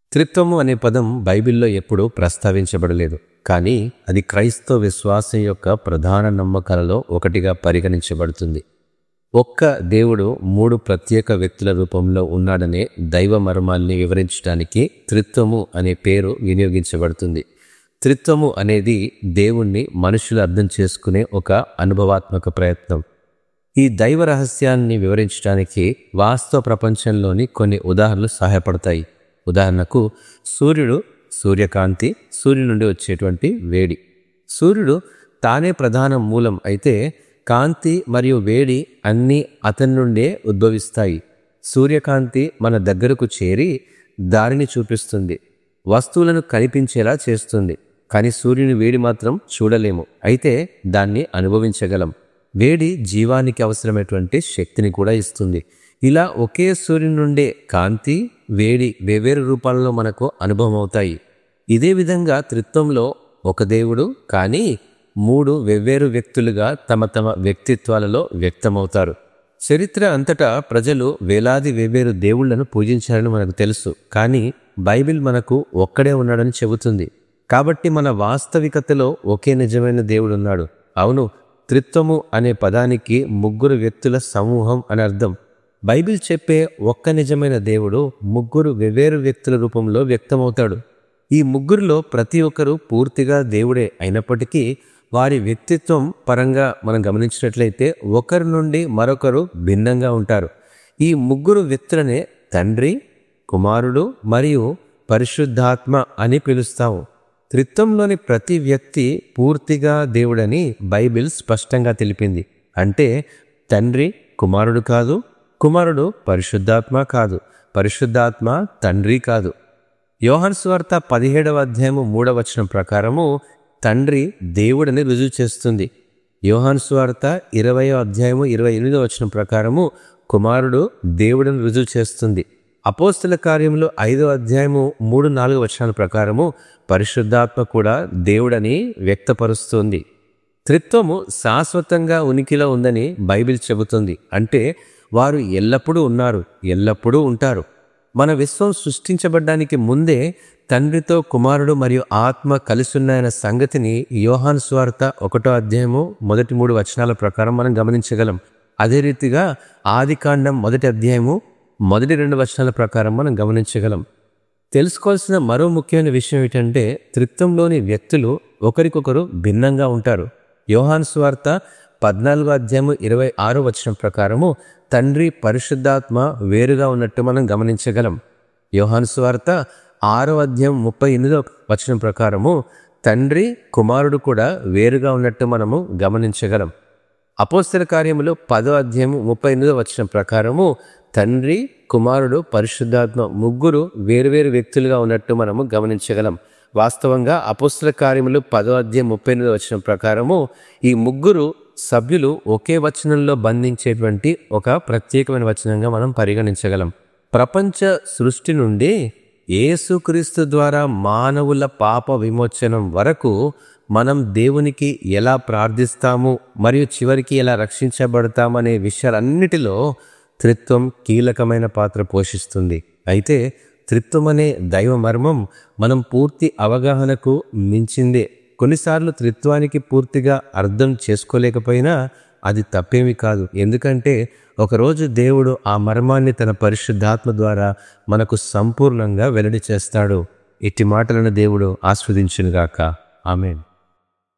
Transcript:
త్రిత్వము అనే పదం బైబిల్లో ఎప్పుడూ ప్రస్తావించబడలేదు కానీ అది క్రైస్తవ విశ్వాసం యొక్క ప్రధాన నమ్మకాలలో ఒకటిగా పరిగణించబడుతుంది ఒక్క దేవుడు మూడు ప్రత్యేక వ్యక్తుల రూపంలో ఉన్నాడనే దైవ మర్మాల్ని వివరించడానికి త్రిత్వము అనే పేరు వినియోగించబడుతుంది త్రిత్వము అనేది దేవుణ్ణి మనుషులు అర్థం చేసుకునే ఒక అనుభవాత్మక ప్రయత్నం ఈ దైవ రహస్యాన్ని వివరించడానికి వాస్తవ ప్రపంచంలోని కొన్ని ఉదాహరణలు సహాయపడతాయి ఉదాహరణకు సూర్యుడు సూర్యకాంతి సూర్యుడి నుండి వచ్చేటువంటి వేడి సూర్యుడు తానే ప్రధాన మూలం అయితే కాంతి మరియు వేడి అన్నీ అతని నుండే ఉద్భవిస్తాయి సూర్యకాంతి మన దగ్గరకు చేరి దారిని చూపిస్తుంది వస్తువులను కనిపించేలా చేస్తుంది కానీ సూర్యుని వేడి మాత్రం చూడలేము అయితే దాన్ని అనుభవించగలం వేడి జీవానికి అవసరమైనటువంటి శక్తిని కూడా ఇస్తుంది ఇలా ఒకే సూర్యుని నుండే కాంతి వేడి వేవేరు రూపాలలో మనకు అనుభవం అవుతాయి ఇదే విధంగా త్రిత్వంలో ఒక దేవుడు కానీ మూడు వెవ్వేరు వ్యక్తులుగా తమ తమ వ్యక్తిత్వాలలో వ్యక్తమవుతారు చరిత్ర అంతటా ప్రజలు వేలాది వేవేరు దేవుళ్లను పూజించారని మనకు తెలుసు కానీ బైబిల్ మనకు ఒక్కడే ఉన్నాడని చెబుతుంది కాబట్టి మన వాస్తవికతలో ఒకే నిజమైన దేవుడు ఉన్నాడు అవును త్రిత్వము అనే పదానికి ముగ్గురు వ్యక్తుల సమూహం అని అర్థం బైబిల్ చెప్పే ఒక్క నిజమైన దేవుడు ముగ్గురు వెవ్వేరు వ్యక్తుల రూపంలో వ్యక్తమవుతాడు ఈ ముగ్గురులో ప్రతి ఒక్కరూ పూర్తిగా దేవుడే అయినప్పటికీ వారి వ్యక్తిత్వం పరంగా మనం గమనించినట్లయితే ఒకరి నుండి మరొకరు భిన్నంగా ఉంటారు ఈ ముగ్గురు వ్యక్తులనే తండ్రి కుమారుడు మరియు పరిశుద్ధాత్మ అని పిలుస్తాము త్రిత్వంలోని ప్రతి వ్యక్తి పూర్తిగా దేవుడని బైబిల్ స్పష్టంగా తెలిపింది అంటే తండ్రి కుమారుడు కాదు కుమారుడు పరిశుద్ధాత్మ కాదు పరిశుద్ధాత్మ తండ్రి కాదు యోహన్ స్వార్త పదిహేడవ అధ్యాయము మూడవ వచనం ప్రకారము తండ్రి దేవుడని రుజువు చేస్తుంది యోహాన్ స్వార్త ఇరవయో అధ్యాయము ఇరవై ఎనిమిదో వచనం ప్రకారము కుమారుడు దేవుడని రుజువు చేస్తుంది అపోస్తుల కార్యంలో ఐదో అధ్యాయము మూడు నాలుగు వచనాల ప్రకారము పరిశుద్ధాత్మ కూడా దేవుడని వ్యక్తపరుస్తుంది త్రిత్వము శాశ్వతంగా ఉనికిలో ఉందని బైబిల్ చెబుతుంది అంటే వారు ఎల్లప్పుడూ ఉన్నారు ఎల్లప్పుడూ ఉంటారు మన విశ్వం సృష్టించబడ్డానికి ముందే తండ్రితో కుమారుడు మరియు ఆత్మ కలిసున్నాయన్న సంగతిని యోహాన్ స్వార్త ఒకటో అధ్యాయము మొదటి మూడు వచనాల ప్రకారం మనం గమనించగలం అదే రీతిగా ఆదికాండం మొదటి అధ్యాయము మొదటి రెండు వచనాల ప్రకారం మనం గమనించగలం తెలుసుకోవాల్సిన మరో ముఖ్యమైన విషయం ఏంటంటే త్రిత్వంలోని వ్యక్తులు ఒకరికొకరు భిన్నంగా ఉంటారు యోహాన్ స్వార్త పద్నాలుగో అధ్యాయము ఇరవై ఆరో వచనం ప్రకారము తండ్రి పరిశుద్ధాత్మ వేరుగా ఉన్నట్టు మనం గమనించగలం యోహాన్ స్వార్త ఆరో అధ్యాయం ముప్పై ఎనిమిదో వచనం ప్రకారము తండ్రి కుమారుడు కూడా వేరుగా ఉన్నట్టు మనము గమనించగలం అపోస్తల కార్యములు పదో అధ్యాయము ముప్పై ఎనిమిదో వచనం ప్రకారము తండ్రి కుమారుడు పరిశుద్ధాత్మ ముగ్గురు వేరువేరు వ్యక్తులుగా ఉన్నట్టు మనము గమనించగలం వాస్తవంగా అపోస్తల కార్యములు పదో అధ్యాయం ముప్పై ఎనిమిదో వచనం ప్రకారము ఈ ముగ్గురు సభ్యులు ఒకే వచనంలో బంధించేటువంటి ఒక ప్రత్యేకమైన వచనంగా మనం పరిగణించగలం ప్రపంచ సృష్టి నుండి యేసుక్రీస్తు ద్వారా మానవుల పాప విమోచనం వరకు మనం దేవునికి ఎలా ప్రార్థిస్తాము మరియు చివరికి ఎలా రక్షించబడతామనే విషయాలన్నిటిలో త్రిత్వం కీలకమైన పాత్ర పోషిస్తుంది అయితే త్రిత్వం అనే దైవ మర్మం మనం పూర్తి అవగాహనకు మించిందే కొన్నిసార్లు త్రిత్వానికి పూర్తిగా అర్థం చేసుకోలేకపోయినా అది తప్పేమి కాదు ఎందుకంటే ఒకరోజు దేవుడు ఆ మర్మాన్ని తన పరిశుద్ధాత్మ ద్వారా మనకు సంపూర్ణంగా వెల్లడి చేస్తాడు ఇట్టి మాటలను దేవుడు ఆస్వాదించునుగాక ఆమెన్